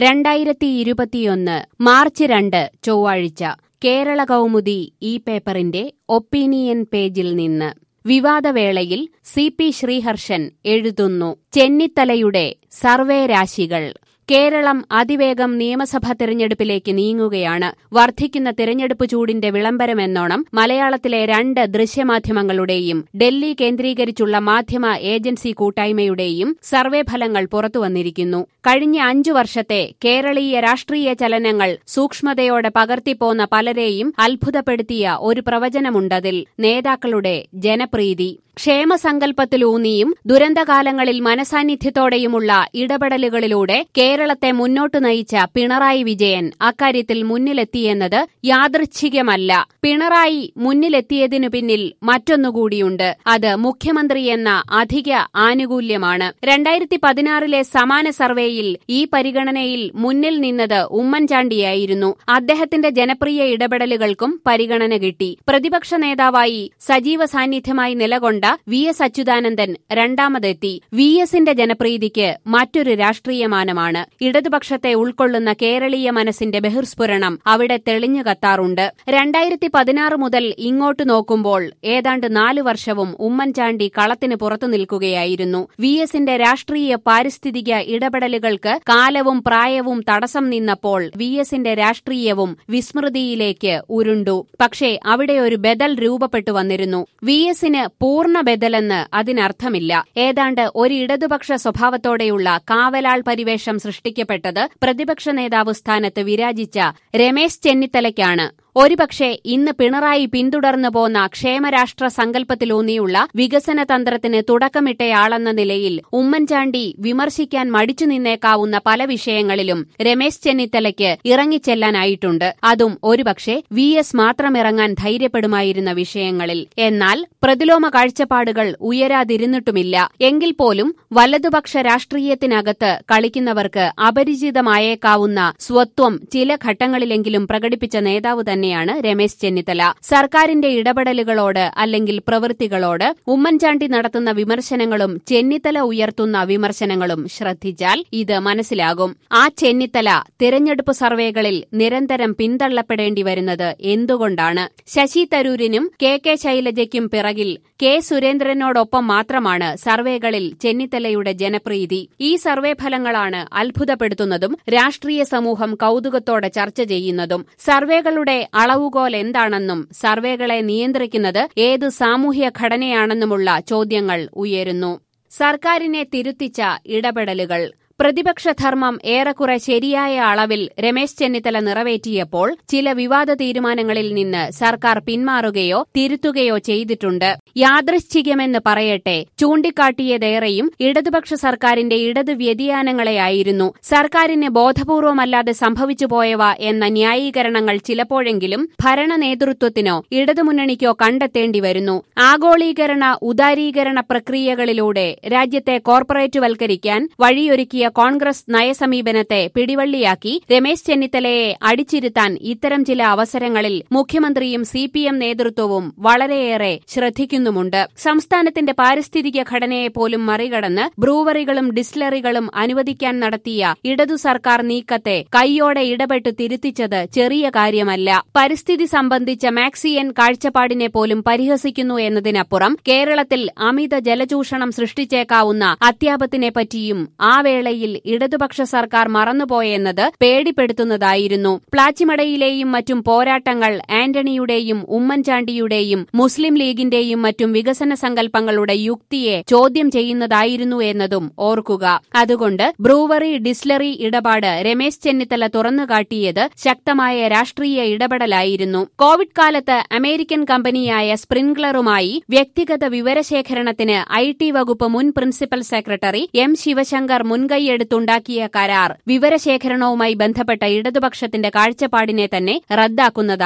രണ്ടായിരത്തി ഇരുപത്തിയൊന്ന് മാർച്ച് രണ്ട് ചൊവ്വാഴ്ച കേരള കൗമുദി ഈ പേപ്പറിന്റെ ഒപ്പീനിയൻ പേജിൽ നിന്ന് വിവാദവേളയിൽ സി പി ശ്രീഹർഷൻ എഴുതുന്നു ചെന്നിത്തലയുടെ സർവേ രാശികൾ കേരളം അതിവേഗം നിയമസഭാ തെരഞ്ഞെടുപ്പിലേക്ക് നീങ്ങുകയാണ് വർദ്ധിക്കുന്ന തെരഞ്ഞെടുപ്പ് ചൂടിന്റെ വിളംബരമെന്നോണം മലയാളത്തിലെ രണ്ട് ദൃശ്യമാധ്യമങ്ങളുടെയും ഡൽഹി കേന്ദ്രീകരിച്ചുള്ള മാധ്യമ ഏജൻസി കൂട്ടായ്മയുടെയും സർവേ ഫലങ്ങൾ പുറത്തുവന്നിരിക്കുന്നു കഴിഞ്ഞ അഞ്ചു വർഷത്തെ കേരളീയ രാഷ്ട്രീയ ചലനങ്ങൾ സൂക്ഷ്മതയോടെ പകർത്തിപ്പോന്ന പലരെയും അത്ഭുതപ്പെടുത്തിയ ഒരു പ്രവചനമുണ്ടതിൽ നേതാക്കളുടെ ജനപ്രീതി ക്ഷേമസങ്കല്പത്തിലൂന്നിയും ദുരന്തകാലങ്ങളിൽ മനസാന്നിധ്യത്തോടെയുമുള്ള ഇടപെടലുകളിലൂടെ കേരളത്തെ മുന്നോട്ടു നയിച്ച പിണറായി വിജയൻ അക്കാര്യത്തിൽ മുന്നിലെത്തിയെന്നത് യാദൃച്ഛികമല്ല പിണറായി മുന്നിലെത്തിയതിനു പിന്നിൽ മറ്റൊന്നുകൂടിയുണ്ട് അത് മുഖ്യമന്ത്രി എന്ന അധിക ആനുകൂല്യമാണ് രണ്ടായിരത്തി പതിനാറിലെ സമാന സർവേയിൽ ഈ പരിഗണനയിൽ മുന്നിൽ നിന്നത് ഉമ്മൻചാണ്ടിയായിരുന്നു അദ്ദേഹത്തിന്റെ ജനപ്രിയ ഇടപെടലുകൾക്കും പരിഗണന കിട്ടി പ്രതിപക്ഷ നേതാവായി സജീവ സാന്നിധ്യമായി നിലകൊണ്ട വി എസ് അച്യുതാനന്ദൻ രണ്ടാമതെത്തി വി എസിന്റെ ജനപ്രീതിക്ക് മറ്റൊരു രാഷ്ട്രീയമാനമാണ് ഇടതുപക്ഷത്തെ ഉൾക്കൊള്ളുന്ന കേരളീയ മനസ്സിന്റെ ബഹിർസ്ഫുരണം അവിടെ തെളിഞ്ഞു കത്താറുണ്ട് രണ്ടായിരത്തി പതിനാറ് മുതൽ ഇങ്ങോട്ട് നോക്കുമ്പോൾ ഏതാണ്ട് നാലു വർഷവും ഉമ്മൻചാണ്ടി കളത്തിന് പുറത്തു നിൽക്കുകയായിരുന്നു വി എസിന്റെ രാഷ്ട്രീയ പാരിസ്ഥിതിക ഇടപെടലുകൾക്ക് കാലവും പ്രായവും തടസ്സം നിന്നപ്പോൾ വി എസിന്റെ രാഷ്ട്രീയവും വിസ്മൃതിയിലേക്ക് ഉരുണ്ടു പക്ഷേ അവിടെ ഒരു ബദൽ രൂപപ്പെട്ടു വന്നിരുന്നു വി എസിന് പൂർണ്ണ ബദലെന്ന് അതിനർത്ഥമില്ല ഏതാണ്ട് ഒരു ഇടതുപക്ഷ സ്വഭാവത്തോടെയുള്ള കാവലാൾ പരിവേഷം സൃഷ്ടിക്കപ്പെട്ടത് പ്രതിപക്ഷ നേതാവ് സ്ഥാനത്ത് വിരാജിച്ച രമേശ് ചെന്നിത്തലയ്ക്കാണ് ഒരുപക്ഷെ ഇന്ന് പിണറായി പിന്തുടർന്നു പോന്ന ക്ഷേമരാഷ്ട്ര സങ്കല്പത്തിലൂന്നിയുള്ള വികസന തന്ത്രത്തിന് തുടക്കമിട്ടയാളെന്ന നിലയിൽ ഉമ്മൻചാണ്ടി വിമർശിക്കാൻ മടിച്ചു നിന്നേക്കാവുന്ന പല വിഷയങ്ങളിലും രമേശ് ചെന്നിത്തലയ്ക്ക് ഇറങ്ങിച്ചെല്ലാനായിട്ടുണ്ട് അതും ഒരുപക്ഷെ വി എസ് മാത്രം ഇറങ്ങാൻ ധൈര്യപ്പെടുമായിരുന്ന വിഷയങ്ങളിൽ എന്നാൽ പ്രതിലോമ കാഴ്ചപ്പാടുകൾ ഉയരാതിരുന്നിട്ടുമില്ല എങ്കിൽ പോലും വലതുപക്ഷ രാഷ്ട്രീയത്തിനകത്ത് കളിക്കുന്നവർക്ക് അപരിചിതമായേക്കാവുന്ന സ്വത്വം ചില ഘട്ടങ്ങളിലെങ്കിലും പ്രകടിപ്പിച്ച നേതാവ് തന്നെയാണ് രമേശ് ചെന്നിത്തല സർക്കാരിന്റെ ഇടപെടലുകളോട് അല്ലെങ്കിൽ പ്രവൃത്തികളോട് ഉമ്മൻചാണ്ടി നടത്തുന്ന വിമർശനങ്ങളും ചെന്നിത്തല ഉയർത്തുന്ന വിമർശനങ്ങളും ശ്രദ്ധിച്ചാൽ ഇത് മനസ്സിലാകും ആ ചെന്നിത്തല തിരഞ്ഞെടുപ്പ് സർവേകളിൽ നിരന്തരം പിന്തള്ളപ്പെടേണ്ടി വരുന്നത് എന്തുകൊണ്ടാണ് ശശി തരൂരിനും കെ കെ ശൈലജയ്ക്കും പിറകിൽ കെ സുരേന്ദ്രനോടൊപ്പം മാത്രമാണ് സർവേകളിൽ ചെന്നിത്തലയുടെ ജനപ്രീതി ഈ സർവേ ഫലങ്ങളാണ് അത്ഭുതപ്പെടുത്തുന്നതും രാഷ്ട്രീയ സമൂഹം കൌതുകത്തോടെ ചർച്ച ചെയ്യുന്നതും സർവേകളുടെ അളവുകോൽ എന്താണെന്നും സർവേകളെ നിയന്ത്രിക്കുന്നത് ഏത് സാമൂഹ്യ ഘടനയാണെന്നുമുള്ള ചോദ്യങ്ങൾ ഉയരുന്നു സർക്കാരിനെ തിരുത്തിച്ച ഇടപെടലുകൾ പ്രതിപക്ഷധർമ്മം ഏറെക്കുറെ ശരിയായ അളവിൽ രമേശ് ചെന്നിത്തല നിറവേറ്റിയപ്പോൾ ചില വിവാദ തീരുമാനങ്ങളിൽ നിന്ന് സർക്കാർ പിന്മാറുകയോ തിരുത്തുകയോ ചെയ്തിട്ടുണ്ട് യാദൃശ്ചികമെന്ന് പറയട്ടെ ചൂണ്ടിക്കാട്ടിയതേറെയും ഇടതുപക്ഷ സർക്കാരിന്റെ ഇടതു വ്യതിയാനങ്ങളെയായിരുന്നു സർക്കാരിന് ബോധപൂർവമല്ലാതെ സംഭവിച്ചു പോയവ എന്ന ന്യായീകരണങ്ങൾ ചിലപ്പോഴെങ്കിലും ഭരണ നേതൃത്വത്തിനോ ഇടതുമുന്നണിക്കോ കണ്ടെത്തേണ്ടി വരുന്നു ആഗോളീകരണ ഉദാരീകരണ പ്രക്രിയകളിലൂടെ രാജ്യത്തെ കോർപ്പറേറ്റുവൽക്കരിക്കാൻ വഴിയൊരുക്കിയ കോൺഗ്രസ് നയസമീപനത്തെ പിടിവള്ളിയാക്കി രമേശ് ചെന്നിത്തലയെ അടിച്ചിരുത്താൻ ഇത്തരം ചില അവസരങ്ങളിൽ മുഖ്യമന്ത്രിയും സി പി എം നേതൃത്വവും വളരെയേറെ ശ്രദ്ധിക്കുന്നുമുണ്ട് സംസ്ഥാനത്തിന്റെ പാരിസ്ഥിതിക ഘടനയെ പോലും മറികടന്ന് ബ്രൂവറികളും ഡിസ്ലറികളും അനുവദിക്കാൻ നടത്തിയ ഇടതു സർക്കാർ നീക്കത്തെ കൈയോടെ ഇടപെട്ട് തിരുത്തിച്ചത് ചെറിയ കാര്യമല്ല പരിസ്ഥിതി സംബന്ധിച്ച മാക്സിയൻ കാഴ്ചപ്പാടിനെ പോലും പരിഹസിക്കുന്നു എന്നതിനപ്പുറം കേരളത്തിൽ അമിത ജലചൂഷണം സൃഷ്ടിച്ചേക്കാവുന്ന അത്യാപത്തിനെ പറ്റിയും ആ വേളയിൽ ഇടതുപക്ഷ സർക്കാർ മറന്നുപോയെന്നത് പേടിപ്പെടുത്തുന്നതായിരുന്നു പ്ലാച്ചിമടയിലെയും മറ്റും പോരാട്ടങ്ങൾ ആന്റണിയുടെയും ഉമ്മൻചാണ്ടിയുടെയും മുസ്ലിം ലീഗിന്റെയും മറ്റും വികസന സങ്കല്പങ്ങളുടെ യുക്തിയെ ചോദ്യം ചെയ്യുന്നതായിരുന്നു എന്നതും ഓർക്കുക അതുകൊണ്ട് ബ്രൂവറി ഡിസ്ലറി ഇടപാട് രമേശ് ചെന്നിത്തല തുറന്നുകാട്ടിയത് ശക്തമായ രാഷ്ട്രീയ ഇടപെടലായിരുന്നു കോവിഡ് കാലത്ത് അമേരിക്കൻ കമ്പനിയായ സ്പ്രിൻഗ്ലറുമായി വ്യക്തിഗത വിവരശേഖരണത്തിന് ഐ ടി വകുപ്പ് മുൻ പ്രിൻസിപ്പൽ സെക്രട്ടറി എം ശിവശങ്കർ മുൻകൈയെടുത്തുണ്ടാക്കിയ കരാർ വിവരശേഖരണവുമായി ബന്ധപ്പെട്ട ഇടതുപക്ഷത്തിന്റെ കാഴ്ചപ്പാടിനെ തന്നെ റദ്ദാക്കുന്നതായി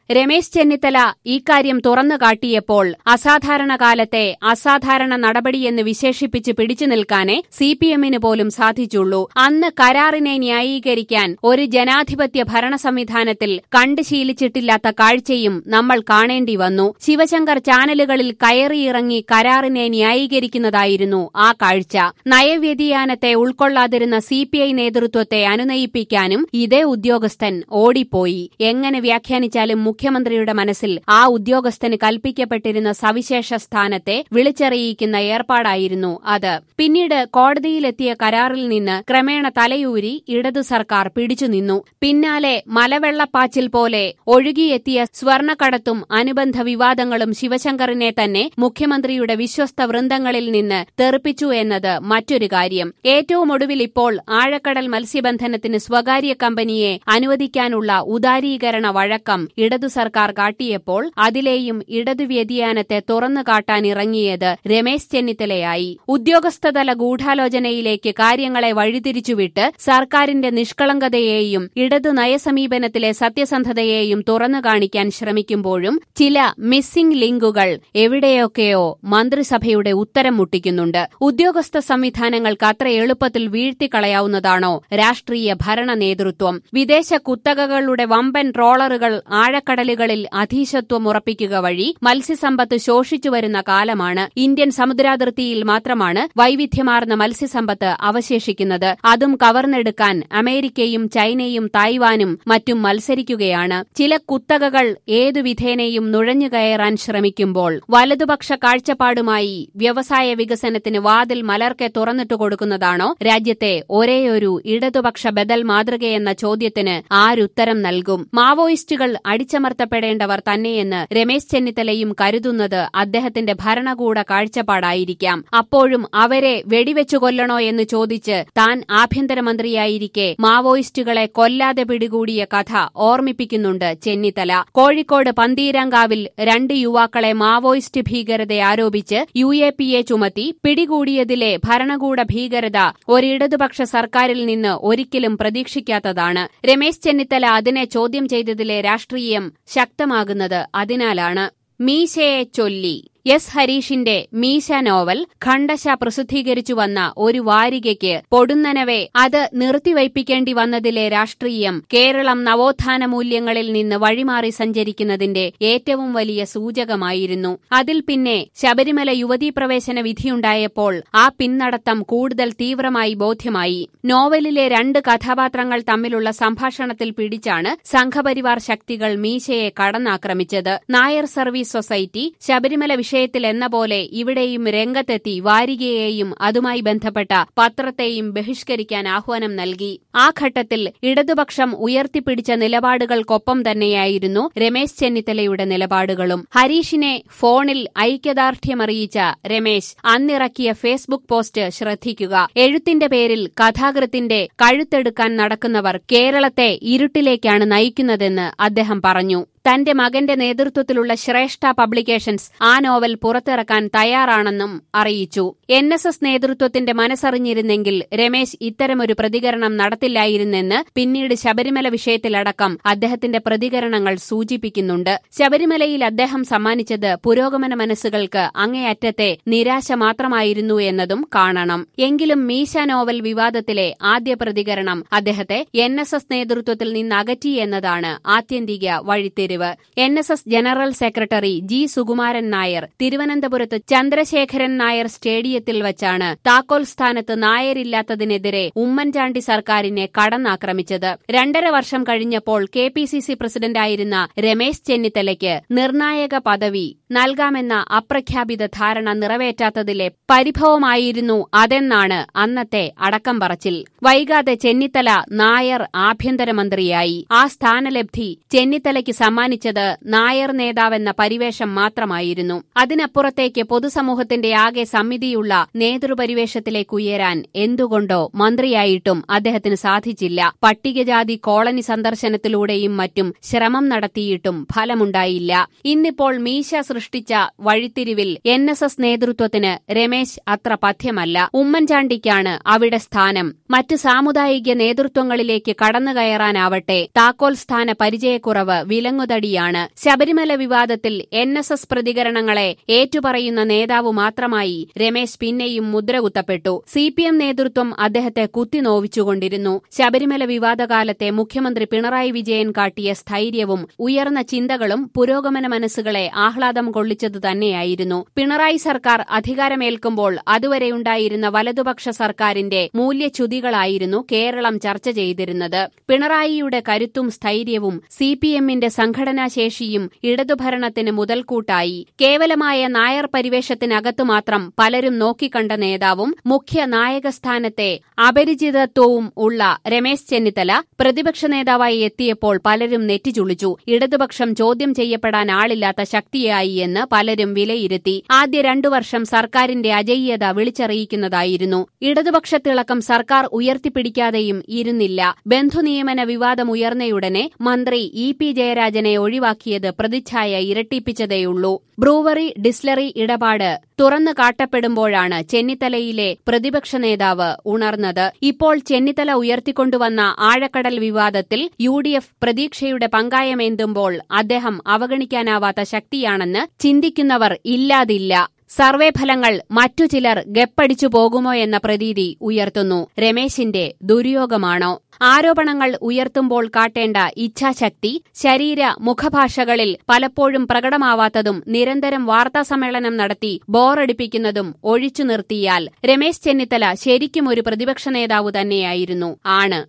രമേശ് ചെന്നിത്തല ഇക്കാര്യം തുറന്നു കാട്ടിയപ്പോൾ അസാധാരണ കാലത്തെ അസാധാരണ നടപടിയെന്ന് വിശേഷിപ്പിച്ച് പിടിച്ചു നിൽക്കാനേ സി പി എമ്മിന് പോലും സാധിച്ചുള്ളൂ അന്ന് കരാറിനെ ന്യായീകരിക്കാൻ ഒരു ജനാധിപത്യ ഭരണ സംവിധാനത്തിൽ കണ്ടു ശീലിച്ചിട്ടില്ലാത്ത കാഴ്ചയും നമ്മൾ കാണേണ്ടി വന്നു ശിവശങ്കർ ചാനലുകളിൽ കയറിയിറങ്ങി കരാറിനെ ന്യായീകരിക്കുന്നതായിരുന്നു ആ കാഴ്ച നയവ്യതിയാനത്തെ ഉൾക്കൊള്ളാതിരുന്ന സി പി ഐ നേതൃത്വത്തെ അനുനയിപ്പിക്കാനും ഇതേ ഉദ്യോഗസ്ഥൻ ഓടിപ്പോയി എങ്ങനെ വ്യാഖ്യാനിച്ചാലും മുഖ്യമന്ത്രിയുടെ മനസ്സിൽ ആ ഉദ്യോഗസ്ഥന് കൽപ്പിക്കപ്പെട്ടിരുന്ന സവിശേഷ സ്ഥാനത്തെ വിളിച്ചറിയിക്കുന്ന ഏർപ്പാടായിരുന്നു അത് പിന്നീട് കോടതിയിലെത്തിയ കരാറിൽ നിന്ന് ക്രമേണ തലയൂരി ഇടതു സർക്കാർ പിടിച്ചുനിന്നു പിന്നാലെ മലവെള്ളപ്പാച്ചിൽ പോലെ ഒഴുകിയെത്തിയ സ്വർണക്കടത്തും അനുബന്ധ വിവാദങ്ങളും ശിവശങ്കറിനെ തന്നെ മുഖ്യമന്ത്രിയുടെ വിശ്വസ്ത വൃന്ദങ്ങളിൽ നിന്ന് തെറിപ്പിച്ചു എന്നത് മറ്റൊരു കാര്യം ഏറ്റവും ഒടുവിൽ ഇപ്പോൾ ആഴക്കടൽ മത്സ്യബന്ധനത്തിന് സ്വകാര്യ കമ്പനിയെ അനുവദിക്കാനുള്ള ഉദാരീകരണ വഴക്കം ഇടതു സർക്കാർ കാട്ടിയപ്പോൾ അതിലെയും ഇടതു വ്യതിയാനത്തെ തുറന്നു കാട്ടാനിറങ്ങിയത് രമേശ് ചെന്നിത്തലയായി ഉദ്യോഗസ്ഥതല ഗൂഢാലോചനയിലേക്ക് കാര്യങ്ങളെ വഴിതിരിച്ചുവിട്ട് സർക്കാരിന്റെ നിഷ്കളങ്കതയെയും ഇടതു നയസമീപനത്തിലെ സത്യസന്ധതയെയും തുറന്നു കാണിക്കാൻ ശ്രമിക്കുമ്പോഴും ചില മിസ്സിംഗ് ലിങ്കുകൾ എവിടെയൊക്കെയോ മന്ത്രിസഭയുടെ ഉത്തരം മുട്ടിക്കുന്നുണ്ട് ഉദ്യോഗസ്ഥ സംവിധാനങ്ങൾക്ക് അത്ര എളുപ്പത്തിൽ വീഴ്ത്തിക്കളയാവുന്നതാണോ രാഷ്ട്രീയ ഭരണ നേതൃത്വം വിദേശ കുത്തകകളുടെ വമ്പൻ ട്രോളറുകൾ ആഴക്കടലുകളിൽ അധീശത്വം ഉറപ്പിക്കുക വഴി മത്സ്യസമ്പത്ത് ശോഷിച്ചു വരുന്ന കാലമാണ് ഇന്ത്യൻ സമുദ്രാതിർത്തിയിൽ മാത്രമാണ് വൈവിധ്യമാർന്ന മത്സ്യസമ്പത്ത് അവശേഷിക്കുന്നത് അതും കവർന്നെടുക്കാൻ അമേരിക്കയും ചൈനയും തായ്വാനും മറ്റും മത്സരിക്കുകയാണ് ചില കുത്തകകൾ ഏതു വിധേനയും നുഴഞ്ഞുകയറാൻ ശ്രമിക്കുമ്പോൾ വലതുപക്ഷ കാഴ്ചപ്പാടുമായി വ്യവസായ വികസനത്തിന് വാതിൽ മലർക്കെ തുറന്നിട്ടു കൊടുക്കുന്നതാണോ രാജ്യത്തെ ഒരേയൊരു ഇടതുപക്ഷ ബദൽ മാതൃകയെന്ന ചോദ്യത്തിന് ആരുത്തരം നൽകും മാവോയിസ്റ്റുകൾ അടിച്ചമർത്തപ്പെടേണ്ടവർ തന്നെയെന്ന് രമേശ് ചെന്നിത്തലയും കരുതുന്നത് അദ്ദേഹത്തിന്റെ ഭരണകൂട കാഴ്ചപ്പാടായിരിക്കാം അപ്പോഴും അവരെ വെടിവെച്ചു കൊല്ലണോ എന്ന് ചോദിച്ച് താൻ ആഭ്യന്തരമന്ത്രിയായിരിക്കെ മാവോയിസ്റ്റുകളെ കൊല്ലാതെ പിടികൂടിയ കഥ ഓർമ്മിപ്പിക്കുന്നുണ്ട് ചെന്നിത്തല കോഴിക്കോട് പന്തീരാങ്കാവിൽ രണ്ട് യുവാക്കളെ മാവോയിസ്റ്റ് ഭീകരത ആരോപിച്ച് യു എ പി എ ചുമത്തി പിടികൂടിയതിലെ ഭരണകൂട ഭീകരത ഒരിടതുപക്ഷ സർക്കാരിൽ നിന്ന് ഒരിക്കലും പ്രതീക്ഷിക്കാത്തതാണ് രമേശ് ചെന്നിത്തല അതിനെ ചോദ്യം ചെയ്തതിലെ രാഷ്ട്രീയം ശക്തമാകുന്നത് അതിനാലാണ് മീശയെ ചൊല്ലി എസ് ഹരീഷിന്റെ മീശ നോവൽ ഖണ്ഡശ പ്രസിദ്ധീകരിച്ചു വന്ന ഒരു വാരികയ്ക്ക് പൊടുന്നനവെ അത് നിർത്തിവയ്പ്പിക്കേണ്ടി വന്നതിലെ രാഷ്ട്രീയം കേരളം നവോത്ഥാന മൂല്യങ്ങളിൽ നിന്ന് വഴിമാറി സഞ്ചരിക്കുന്നതിന്റെ ഏറ്റവും വലിയ സൂചകമായിരുന്നു അതിൽ പിന്നെ ശബരിമല യുവതീ പ്രവേശന വിധിയുണ്ടായപ്പോൾ ആ പിന്നടത്തം കൂടുതൽ തീവ്രമായി ബോധ്യമായി നോവലിലെ രണ്ട് കഥാപാത്രങ്ങൾ തമ്മിലുള്ള സംഭാഷണത്തിൽ പിടിച്ചാണ് സംഘപരിവാർ ശക്തികൾ മീശയെ കടന്നാക്രമിച്ചത് നായർ സർവീസ് സൊസൈറ്റി ശബരിമല വിഷയത്തിൽ എന്ന പോലെ ഇവിടെയും രംഗത്തെത്തി വാരികയെയും അതുമായി ബന്ധപ്പെട്ട പത്രത്തെയും ബഹിഷ്കരിക്കാൻ ആഹ്വാനം നൽകി ആ ഘട്ടത്തിൽ ഇടതുപക്ഷം ഉയർത്തിപ്പിടിച്ച നിലപാടുകൾക്കൊപ്പം തന്നെയായിരുന്നു രമേശ് ചെന്നിത്തലയുടെ നിലപാടുകളും ഹരീഷിനെ ഫോണിൽ ഐക്യദാർഢ്യമറിയിച്ച രമേശ് അന്നിറക്കിയ ഫേസ്ബുക്ക് പോസ്റ്റ് ശ്രദ്ധിക്കുക എഴുത്തിന്റെ പേരിൽ കഥാകൃത്തിന്റെ കഴുത്തെടുക്കാൻ നടക്കുന്നവർ കേരളത്തെ ഇരുട്ടിലേക്കാണ് നയിക്കുന്നതെന്ന് അദ്ദേഹം പറഞ്ഞു തന്റെ മകന്റെ നേതൃത്വത്തിലുള്ള ശ്രേഷ്ഠ പബ്ലിക്കേഷൻസ് ആ നോവൽ പുറത്തിറക്കാൻ തയ്യാറാണെന്നും അറിയിച്ചു എൻ എസ് എസ് നേതൃത്വത്തിന്റെ മനസ്സറിഞ്ഞിരുന്നെങ്കിൽ രമേശ് ഇത്തരമൊരു പ്രതികരണം നടത്തില്ലായിരുന്നെന്ന് പിന്നീട് ശബരിമല വിഷയത്തിലടക്കം അദ്ദേഹത്തിന്റെ പ്രതികരണങ്ങൾ സൂചിപ്പിക്കുന്നുണ്ട് ശബരിമലയിൽ അദ്ദേഹം സമ്മാനിച്ചത് പുരോഗമന മനസ്സുകൾക്ക് അങ്ങേയറ്റത്തെ നിരാശ മാത്രമായിരുന്നു എന്നതും കാണണം എങ്കിലും മീശ നോവൽ വിവാദത്തിലെ ആദ്യ പ്രതികരണം അദ്ദേഹത്തെ എൻ എസ് എസ് നേതൃത്വത്തിൽ നിന്ന് അകറ്റി എന്നതാണ് ആത്യന്തിക വഴിത്തിരിവ് N S S general secretary G Sukumaran Nair തിരുവനന്തപുരത്ത് ചന്ദ്രശേഖരൻ നായർ സ്റ്റേഡിയത്തിൽ വച്ചാണ് താക്കോൽ സ്ഥാനത്ത് നായരില്ലാത്തതിനെതിരെ ഉമ്മൻചാണ്ടി സർക്കാരിനെ കടന്നാക്രമിച്ചത് രണ്ടര വർഷം കഴിഞ്ഞപ്പോൾ കെ പി സി സി പ്രസിഡന്റായിരുന്ന രമേശ് ചെന്നിത്തലയ്ക്ക് നിർണായക പദവി നൽകാമെന്ന അപ്രഖ്യാപിത ധാരണ നിറവേറ്റാത്തതിലെ പരിഭവമായിരുന്നു അതെന്നാണ് അന്നത്തെ അടക്കം പറച്ചിൽ വൈകാതെ ചെന്നിത്തല നായർ ആഭ്യന്തരമന്ത്രിയായി ആ സ്ഥാനലബ്ധി ചെന്നിത്തലയ്ക്ക് സമ്മാനിച്ചത് നായർ നേതാവെന്ന പരിവേഷം മാത്രമായിരുന്നു അതിനപ്പുറത്തേക്ക് പൊതുസമൂഹത്തിന്റെ ആകെ സമിതിയുള്ള നേതൃപരിവേഷത്തിലേക്ക് ഉയരാൻ എന്തുകൊണ്ടോ മന്ത്രിയായിട്ടും അദ്ദേഹത്തിന് സാധിച്ചില്ല പട്ടികജാതി കോളനി സന്ദർശനത്തിലൂടെയും മറ്റും ശ്രമം നടത്തിയിട്ടും ഫലമുണ്ടായില്ല ഇന്നിപ്പോൾ മീശ സൃഷ്ടിച്ച വഴിത്തിരിവിൽ എൻ എസ് എസ് നേതൃത്വത്തിന് രമേശ് അത്ര പഥ്യമല്ല ഉമ്മൻചാണ്ടിക്കാണ് അവിടെ സ്ഥാനം മറ്റ് സാമുദായിക നേതൃത്വങ്ങളിലേക്ക് കടന്നുകയറാനാവട്ടെ താക്കോൽ സ്ഥാന പരിചയക്കുറവ് വിലങ്ങുത ചെറുതടിയാണ് ശബരിമല വിവാദത്തിൽ എൻ എസ് എസ് പ്രതികരണങ്ങളെ ഏറ്റുപറയുന്ന നേതാവ് മാത്രമായി രമേശ് പിന്നെയും മുദ്രകുത്തപ്പെട്ടു സി പി എം നേതൃത്വം അദ്ദേഹത്തെ കുത്തിനോവിച്ചുകൊണ്ടിരുന്നു ശബരിമല വിവാദകാലത്തെ മുഖ്യമന്ത്രി പിണറായി വിജയൻ കാട്ടിയ സ്ഥൈര്യവും ഉയർന്ന ചിന്തകളും പുരോഗമന മനസ്സുകളെ ആഹ്ലാദം കൊള്ളിച്ചതു തന്നെയായിരുന്നു പിണറായി സർക്കാർ അധികാരമേൽക്കുമ്പോൾ അതുവരെയുണ്ടായിരുന്ന വലതുപക്ഷ സർക്കാരിന്റെ മൂല്യച്യുതികളായിരുന്നു കേരളം ചർച്ച ചെയ്തിരുന്നത് പിണറായിയുടെ കരുത്തും സ്ഥൈര്യവും സി പി എമ്മിന്റെ സംഘടനാശേഷിയും ഇടതുഭരണത്തിന് മുതൽക്കൂട്ടായി കേവലമായ നായർ പരിവേഷത്തിനകത്തു മാത്രം പലരും നോക്കിക്കണ്ട നേതാവും മുഖ്യ നായകസ്ഥാനത്തെ അപരിചിതത്വവും ഉള്ള രമേശ് ചെന്നിത്തല പ്രതിപക്ഷ നേതാവായി എത്തിയപ്പോൾ പലരും നെറ്റിച്ചുളിച്ചു ഇടതുപക്ഷം ചോദ്യം ചെയ്യപ്പെടാൻ ആളില്ലാത്ത ശക്തിയായി എന്ന് പലരും വിലയിരുത്തി ആദ്യ രണ്ടു വർഷം സർക്കാരിന്റെ അജയ്യത വിളിച്ചറിയിക്കുന്നതായിരുന്നു ഇടതുപക്ഷത്തിളക്കം സർക്കാർ ഉയർത്തിപ്പിടിക്കാതെയും ഇരുന്നില്ല ബന്ധുനിയമന വിവാദം ഉയർന്നയുടനെ മന്ത്രി ഇ പി ജയരാജനെ ഒഴിവാക്കിയത് പ്രതിച്ഛായ ഇരട്ടിപ്പിച്ചതേയുള്ളൂ ബ്രൂവറി ഡിസ്ലറി ഇടപാട് തുറന്നു കാട്ടപ്പെടുമ്പോഴാണ് ചെന്നിത്തലയിലെ പ്രതിപക്ഷ നേതാവ് ഉണർന്നത് ഇപ്പോൾ ചെന്നിത്തല ഉയർത്തിക്കൊണ്ടുവന്ന ആഴക്കടൽ വിവാദത്തിൽ യു ഡി എഫ് പ്രതീക്ഷയുടെ പങ്കായമേന്തുമ്പോൾ അദ്ദേഹം അവഗണിക്കാനാവാത്ത ശക്തിയാണെന്ന് ചിന്തിക്കുന്നവർ ഇല്ലാതില്ല സർവേ ഫലങ്ങൾ മറ്റു ചിലർ ഗപ്പടിച്ചു പോകുമോ എന്ന പ്രതീതി ഉയർത്തുന്നു രമേശിന്റെ ദുര്യോഗമാണോ ആരോപണങ്ങൾ ഉയർത്തുമ്പോൾ കാട്ടേണ്ട ഇച്ഛാശക്തി ശരീര മുഖഭാഷകളിൽ പലപ്പോഴും പ്രകടമാവാത്തതും നിരന്തരം വാർത്താസമ്മേളനം നടത്തി ബോറടിപ്പിക്കുന്നതും ഒഴിച്ചു നിർത്തിയാൽ രമേശ് ചെന്നിത്തല ശരിക്കും ഒരു പ്രതിപക്ഷ നേതാവ് തന്നെയായിരുന്നു ആണ്